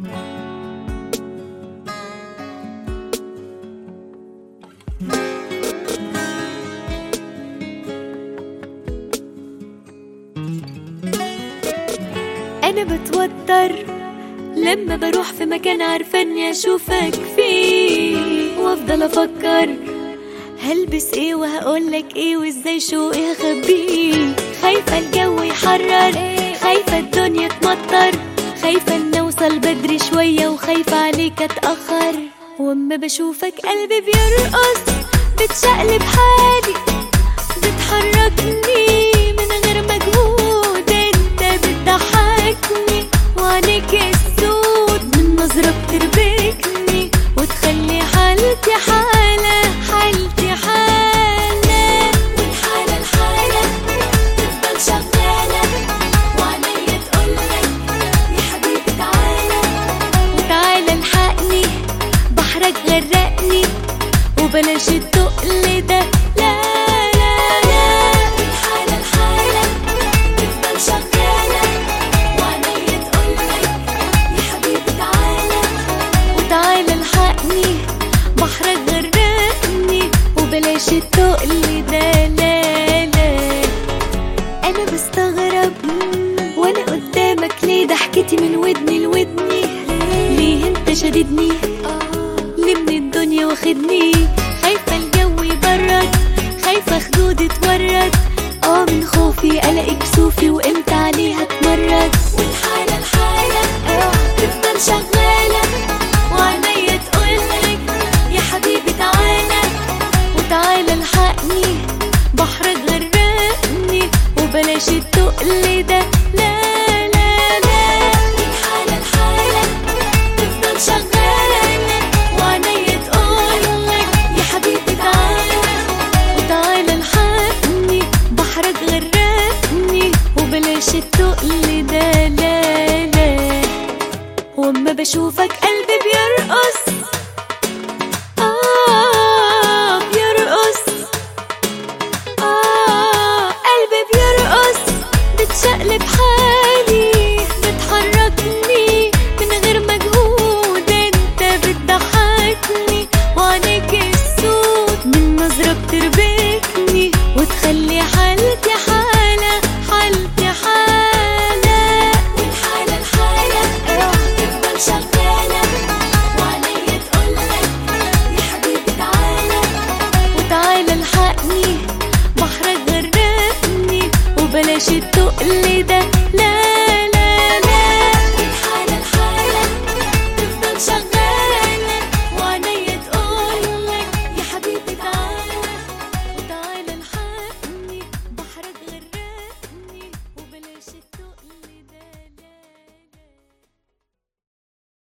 أنا بتوتر لما بروح في مكان عارفة إني أشوفك فيه وأفضل أفكر هلبس إيه وهقولك إيه وإزاي شوقي هخبيه خايفة الجو يحرر خايفة الدنيا تمطر خايفة إن أوصل بدري شوية وخايفة عليك أتأخر وأما بشوفك قلبي بيرقص بتشقلب حالي بتحركني من غير مجهود انت بتضحكني وعينيك السود من نظرة بتربكني وتخلي حالتي حالة حالتي حالة والحالة الحالة تفضل شغالة وعينيا تقولك يا حبيبي تعالى وتعالى الحقني بحرك غرقني وبلاش التقل ده لا لا لا الحالة الحالة تفضل شغالة وعينيا تقولك يا حبيبي تعالى وتعالى الحقني بحرك غرقني وبلاش التقل ده لا لا انا بستغرب وانا قدامك ليه ضحكتي من ودني لودني ليه انت شددني ليه من الدنيا واخدني خايفة الجو يبرد خايفة خدودي تورد اه من خوفي الاقي كسوفي وامتى عليها اتمرد والحالة الحالة تفضل شغالة وعينيا تقولك يا حبيبي تعالى وتعالى الحقني بحرك غرقني وبلاش التقل ده لا لا لا الحالة الحالة تفضل شغالة وعينيا تقولك يا حبيبي تعالى وتعالى الحقني بحرك غرقني وبلاش التقل ده لا لا واما بشوفك